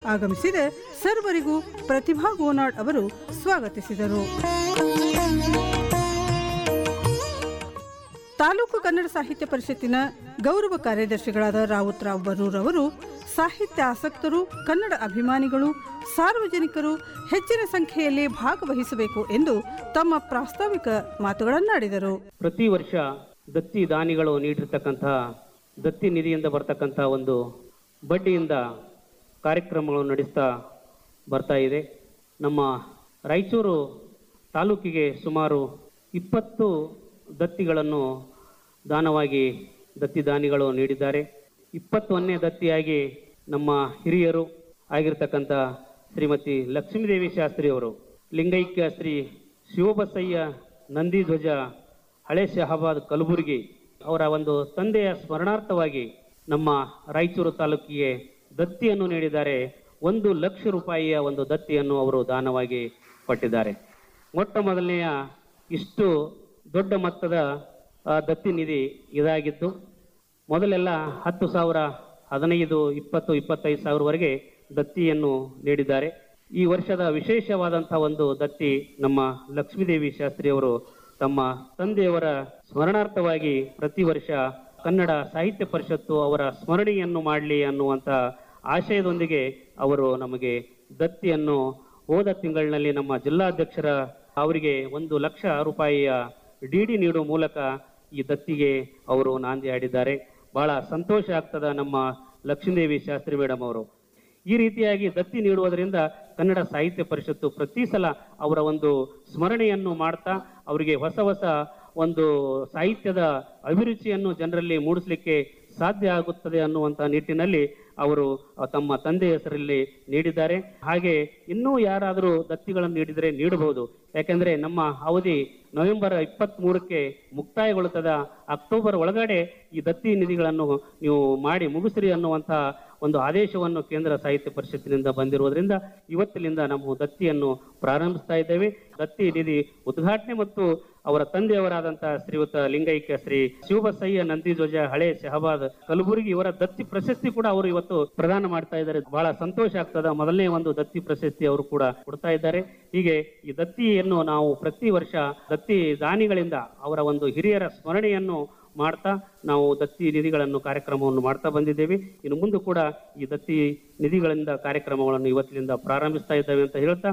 ಆಗಮಿಸಿದ ಸರ್ವರಿಗೂ ಪ್ರತಿಭಾ ಗೋನಾಡ್ ಅವರು ಸ್ವಾಗತಿಸಿದರು ತಾಲೂಕು ಕನ್ನಡ ಸಾಹಿತ್ಯ ಪರಿಷತ್ತಿನ ಗೌರವ ಕಾರ್ಯದರ್ಶಿಗಳಾದ ರಾವುತ್ ರಾವ್ ಬರೂರ್ ಅವರು ಸಾಹಿತ್ಯ ಆಸಕ್ತರು ಕನ್ನಡ ಅಭಿಮಾನಿಗಳು ಸಾರ್ವಜನಿಕರು ಹೆಚ್ಚಿನ ಸಂಖ್ಯೆಯಲ್ಲಿ ಭಾಗವಹಿಸಬೇಕು ಎಂದು ತಮ್ಮ ಪ್ರಾಸ್ತಾವಿಕ ಮಾತುಗಳನ್ನಾಡಿದರು ಪ್ರತಿ ವರ್ಷ ದತ್ತಿ ದಾನಿಗಳು ನೀಡಿರ್ತಕ್ಕಂತಹ ದತ್ತಿ ನಿಧಿಯಿಂದ ಬರ್ತಕ್ಕಂಥ ಒಂದು ಬಡ್ಡಿಯಿಂದ ಕಾರ್ಯಕ್ರಮಗಳನ್ನು ನಡೆಸ್ತಾ ಬರ್ತಾ ಇದೆ ನಮ್ಮ ರಾಯಚೂರು ತಾಲೂಕಿಗೆ ಸುಮಾರು ಇಪ್ಪತ್ತು ದತ್ತಿಗಳನ್ನು ದಾನವಾಗಿ ದತ್ತಿ ದಾನಿಗಳು ನೀಡಿದ್ದಾರೆ ಇಪ್ಪತ್ತೊಂದನೇ ದತ್ತಿಯಾಗಿ ನಮ್ಮ ಹಿರಿಯರು ಆಗಿರ್ತಕ್ಕಂಥ ಶ್ರೀಮತಿ ಲಕ್ಷ್ಮೀದೇವಿ ಶಾಸ್ತ್ರಿ ಅವರು ಲಿಂಗೈಕ್ಯ ಶ್ರೀ ಶಿವಬಸಯ್ಯ ನಂದಿಧ್ವಜ ಹಳೆ ಶಹಾಬಾದ್ ಕಲಬುರಗಿ ಅವರ ಒಂದು ತಂದೆಯ ಸ್ಮರಣಾರ್ಥವಾಗಿ ನಮ್ಮ ರಾಯಚೂರು ತಾಲೂಕಿಗೆ ದತ್ತಿಯನ್ನು ನೀಡಿದ್ದಾರೆ ಒಂದು ಲಕ್ಷ ರೂಪಾಯಿಯ ಒಂದು ದತ್ತಿಯನ್ನು ಅವರು ದಾನವಾಗಿ ಕೊಟ್ಟಿದ್ದಾರೆ ಮೊಟ್ಟ ಮೊದಲನೆಯ ಇಷ್ಟು ದೊಡ್ಡ ಮೊತ್ತದ ಆ, ದತ್ತಿ ನಿಧಿ ಇದಾಗಿತ್ತು ಮೊದಲೆಲ್ಲ ಹತ್ತು ಸಾವಿರ ಹದಿನೈದು ಇಪ್ಪತ್ತು ಇಪ್ಪತ್ತೈದು ಸಾವಿರವರೆಗೆ ದತ್ತಿಯನ್ನು ನೀಡಿದ್ದಾರೆ ಈ ವರ್ಷದ ವಿಶೇಷವಾದಂಥ ಒಂದು ದತ್ತಿ ನಮ್ಮ ಲಕ್ಷ್ಮೀದೇವಿ ಶಾಸ್ತ್ರಿ ಅವರು ತಮ್ಮ ತಂದೆಯವರ ಸ್ಮರಣಾರ್ಥವಾಗಿ ಪ್ರತಿ ವರ್ಷ ಕನ್ನಡ ಸಾಹಿತ್ಯ ಪರಿಷತ್ತು ಅವರ ಸ್ಮರಣೆಯನ್ನು ಮಾಡಲಿ ಅನ್ನುವಂಥ ಆಶಯದೊಂದಿಗೆ ಅವರು ನಮಗೆ ದತ್ತಿಯನ್ನು ಹೋದ ತಿಂಗಳಿನಲ್ಲಿ ನಮ್ಮ ಜಿಲ್ಲಾಧ್ಯಕ್ಷರ ಅವರಿಗೆ ಒಂದು ಲಕ್ಷ ರೂಪಾಯಿಯ ಡಿ ಡಿ ನೀಡುವ ಮೂಲಕ ಈ ದತ್ತಿಗೆ ಅವರು ನಾಂದಿ ಆಡಿದ್ದಾರೆ ಬಹಳ ಸಂತೋಷ ಆಗ್ತದ ನಮ್ಮ ಲಕ್ಷ್ಮೀದೇವಿ ಶಾಸ್ತ್ರಿ ಮೇಡಮ್ ಅವರು ಈ ರೀತಿಯಾಗಿ ದತ್ತಿ ನೀಡುವುದರಿಂದ ಕನ್ನಡ ಸಾಹಿತ್ಯ ಪರಿಷತ್ತು ಪ್ರತಿ ಸಲ ಅವರ ಒಂದು ಸ್ಮರಣೆಯನ್ನು ಮಾಡ್ತಾ ಅವರಿಗೆ ಹೊಸ ಹೊಸ ಒಂದು ಸಾಹಿತ್ಯದ ಅಭಿರುಚಿಯನ್ನು ಜನರಲ್ಲಿ ಮೂಡಿಸಲಿಕ್ಕೆ ಸಾಧ್ಯ ಆಗುತ್ತದೆ ಅನ್ನುವಂಥ ನಿಟ್ಟಿನಲ್ಲಿ ಅವರು ತಮ್ಮ ತಂದೆ ಹೆಸರಲ್ಲಿ ನೀಡಿದ್ದಾರೆ ಹಾಗೆ ಇನ್ನೂ ಯಾರಾದರೂ ದತ್ತಿಗಳನ್ನು ನೀಡಿದರೆ ನೀಡಬಹುದು ಯಾಕೆಂದ್ರೆ ನಮ್ಮ ಅವಧಿ ನವೆಂಬರ್ ಇಪ್ಪತ್ತ್ ಮೂರಕ್ಕೆ ಮುಕ್ತಾಯಗೊಳ್ಳುತ್ತದೆ ಅಕ್ಟೋಬರ್ ಒಳಗಡೆ ಈ ದತ್ತಿ ನಿಧಿಗಳನ್ನು ನೀವು ಮಾಡಿ ಮುಗಿಸ್ರಿ ಅನ್ನುವಂಥ ಒಂದು ಆದೇಶವನ್ನು ಕೇಂದ್ರ ಸಾಹಿತ್ಯ ಪರಿಷತ್ತಿನಿಂದ ಬಂದಿರುವುದರಿಂದ ಇವತ್ತಿನಿಂದ ನಾವು ದತ್ತಿಯನ್ನು ಪ್ರಾರಂಭಿಸ್ತಾ ಇದ್ದೇವೆ ದತ್ತಿ ನಿಧಿ ಉದ್ಘಾಟನೆ ಮತ್ತು ಅವರ ತಂದೆಯವರಾದಂತಹ ಶ್ರೀಯುತ ಲಿಂಗೈಕ್ಯ ಶ್ರೀ ಶಿವಬಸಯ್ಯ ನಂದಿಧ್ವಜ ಹಳೆ ಶಹಬಾದ್ ಕಲಬುರಗಿ ಇವರ ದತ್ತಿ ಪ್ರಶಸ್ತಿ ಕೂಡ ಅವರು ಇವತ್ತು ಪ್ರದಾನ ಮಾಡ್ತಾ ಇದ್ದಾರೆ ಬಹಳ ಸಂತೋಷ ಆಗ್ತದ ಮೊದಲನೇ ಒಂದು ದತ್ತಿ ಪ್ರಶಸ್ತಿ ಅವರು ಕೂಡ ಕೊಡ್ತಾ ಇದ್ದಾರೆ ಹೀಗೆ ಈ ದತ್ತಿಯನ್ನು ನಾವು ಪ್ರತಿ ವರ್ಷ ದತ್ತಿ ದಾನಿಗಳಿಂದ ಅವರ ಒಂದು ಹಿರಿಯರ ಸ್ಮರಣೆಯನ್ನು ಮಾಡ್ತಾ ನಾವು ದತ್ತಿ ನಿಧಿಗಳನ್ನು ಕಾರ್ಯಕ್ರಮವನ್ನು ಮಾಡ್ತಾ ಬಂದಿದ್ದೇವೆ ಇನ್ನು ಮುಂದೆ ಕೂಡ ಈ ದತ್ತಿ ನಿಧಿಗಳಿಂದ ಕಾರ್ಯಕ್ರಮಗಳನ್ನು ಇವತ್ತಿನಿಂದ ಪ್ರಾರಂಭಿಸ್ತಾ ಇದ್ದೇವೆ ಅಂತ ಹೇಳ್ತಾ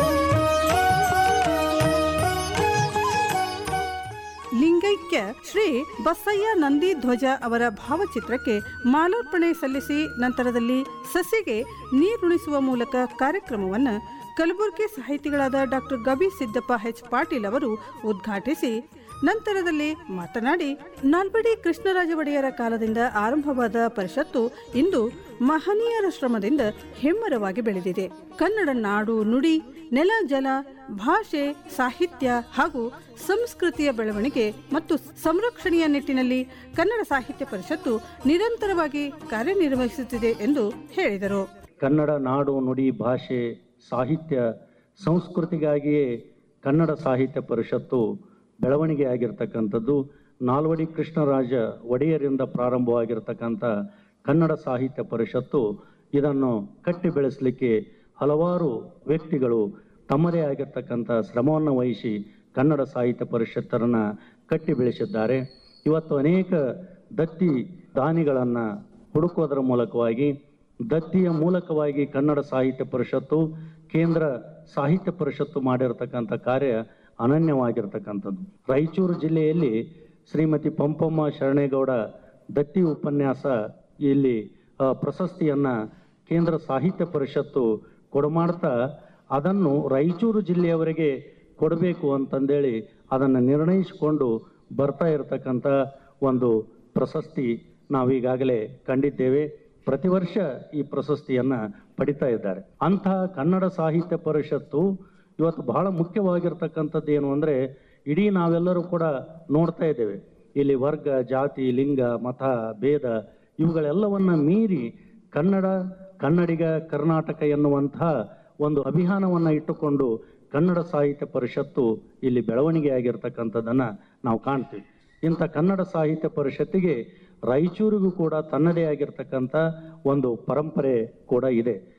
ಲಿಂಗೈಕ್ಯ ಶ್ರೀ ಬಸಯ್ಯ ನಂದಿ ಧ್ವಜ ಅವರ ಭಾವಚಿತ್ರಕ್ಕೆ ಮಾಲಾರ್ಪಣೆ ಸಲ್ಲಿಸಿ ನಂತರದಲ್ಲಿ ಸಸಿಗೆ ನೀರುಣಿಸುವ ಮೂಲಕ ಕಾರ್ಯಕ್ರಮವನ್ನು ಕಲಬುರಗಿ ಸಾಹಿತಿಗಳಾದ ಡಾಕ್ಟರ್ ಗವಿ ಸಿದ್ದಪ್ಪ ಎಚ್ ಪಾಟೀಲ್ ಅವರು ಉದ್ಘಾಟಿಸಿ ನಂತರದಲ್ಲಿ ಮಾತನಾಡಿ ನಾಲ್ಬಡಿ ಕೃಷ್ಣರಾಜ ಒಡೆಯರ ಕಾಲದಿಂದ ಆರಂಭವಾದ ಪರಿಷತ್ತು ಇಂದು ಮಹನೀಯರ ಶ್ರಮದಿಂದ ಹೆಮ್ಮರವಾಗಿ ಬೆಳೆದಿದೆ ಕನ್ನಡ ನಾಡು ನುಡಿ ನೆಲ ಜಲ ಭಾಷೆ ಸಾಹಿತ್ಯ ಹಾಗೂ ಸಂಸ್ಕೃತಿಯ ಬೆಳವಣಿಗೆ ಮತ್ತು ಸಂರಕ್ಷಣೆಯ ನಿಟ್ಟಿನಲ್ಲಿ ಕನ್ನಡ ಸಾಹಿತ್ಯ ಪರಿಷತ್ತು ನಿರಂತರವಾಗಿ ಕಾರ್ಯನಿರ್ವಹಿಸುತ್ತಿದೆ ಎಂದು ಹೇಳಿದರು ಕನ್ನಡ ನಾಡು ನುಡಿ ಭಾಷೆ ಸಾಹಿತ್ಯ ಸಂಸ್ಕೃತಿಗಾಗಿಯೇ ಕನ್ನಡ ಸಾಹಿತ್ಯ ಪರಿಷತ್ತು ಬೆಳವಣಿಗೆ ಆಗಿರ್ತಕ್ಕಂಥದ್ದು ನಾಲ್ವಡಿ ಕೃಷ್ಣರಾಜ ಒಡೆಯರಿಂದ ಪ್ರಾರಂಭವಾಗಿರ್ತಕ್ಕಂಥ ಕನ್ನಡ ಸಾಹಿತ್ಯ ಪರಿಷತ್ತು ಇದನ್ನು ಕಟ್ಟಿ ಬೆಳೆಸಲಿಕ್ಕೆ ಹಲವಾರು ವ್ಯಕ್ತಿಗಳು ತಮ್ಮದೇ ಆಗಿರ್ತಕ್ಕಂಥ ಶ್ರಮವನ್ನು ವಹಿಸಿ ಕನ್ನಡ ಸಾಹಿತ್ಯ ಪರಿಷತ್ತರನ್ನು ಕಟ್ಟಿ ಬೆಳೆಸಿದ್ದಾರೆ ಇವತ್ತು ಅನೇಕ ದತ್ತಿ ದಾನಿಗಳನ್ನು ಹುಡುಕೋದರ ಮೂಲಕವಾಗಿ ದತ್ತಿಯ ಮೂಲಕವಾಗಿ ಕನ್ನಡ ಸಾಹಿತ್ಯ ಪರಿಷತ್ತು ಕೇಂದ್ರ ಸಾಹಿತ್ಯ ಪರಿಷತ್ತು ಮಾಡಿರತಕ್ಕಂಥ ಕಾರ್ಯ ಅನನ್ಯವಾಗಿರ್ತಕ್ಕಂಥದ್ದು ರಾಯಚೂರು ಜಿಲ್ಲೆಯಲ್ಲಿ ಶ್ರೀಮತಿ ಪಂಪಮ್ಮ ಶರಣೇಗೌಡ ದತ್ತಿ ಉಪನ್ಯಾಸ ಇಲ್ಲಿ ಆ, ಪ್ರಶಸ್ತಿಯನ್ನ ಕೇಂದ್ರ ಸಾಹಿತ್ಯ ಪರಿಷತ್ತು ಕೊಡಮಾಡ್ತಾ ಅದನ್ನು ರಾಯಚೂರು ಜಿಲ್ಲೆಯವರೆಗೆ ಕೊಡಬೇಕು ಅಂತಂದೇಳಿ ಅದನ್ನು ನಿರ್ಣಯಿಸಿಕೊಂಡು ಬರ್ತಾ ಇರತಕ್ಕಂಥ ಒಂದು ಪ್ರಶಸ್ತಿ ನಾವೀಗಾಗಲೇ ಕಂಡಿದ್ದೇವೆ ಪ್ರತಿ ವರ್ಷ ಈ ಪ್ರಶಸ್ತಿಯನ್ನ ಪಡಿತಾ ಇದ್ದಾರೆ ಅಂತಹ ಕನ್ನಡ ಸಾಹಿತ್ಯ ಪರಿಷತ್ತು ಇವತ್ತು ಬಹಳ ಮುಖ್ಯವಾಗಿರ್ತಕ್ಕಂಥದ್ದು ಏನು ಅಂದರೆ ಇಡೀ ನಾವೆಲ್ಲರೂ ಕೂಡ ನೋಡ್ತಾ ಇದ್ದೇವೆ ಇಲ್ಲಿ ವರ್ಗ ಜಾತಿ ಲಿಂಗ ಮತ ಭೇದ ಇವುಗಳೆಲ್ಲವನ್ನ ಮೀರಿ ಕನ್ನಡ ಕನ್ನಡಿಗ ಕರ್ನಾಟಕ ಎನ್ನುವಂತಹ ಒಂದು ಅಭಿಯಾನವನ್ನು ಇಟ್ಟುಕೊಂಡು ಕನ್ನಡ ಸಾಹಿತ್ಯ ಪರಿಷತ್ತು ಇಲ್ಲಿ ಬೆಳವಣಿಗೆ ಆಗಿರ್ತಕ್ಕಂಥದ್ದನ್ನು ನಾವು ಕಾಣ್ತೀವಿ ಇಂಥ ಕನ್ನಡ ಸಾಹಿತ್ಯ ಪರಿಷತ್ತಿಗೆ ರಾಯಚೂರಿಗೂ ಕೂಡ ತನ್ನದೇ ಆಗಿರ್ತಕ್ಕಂಥ ಒಂದು ಪರಂಪರೆ ಕೂಡ ಇದೆ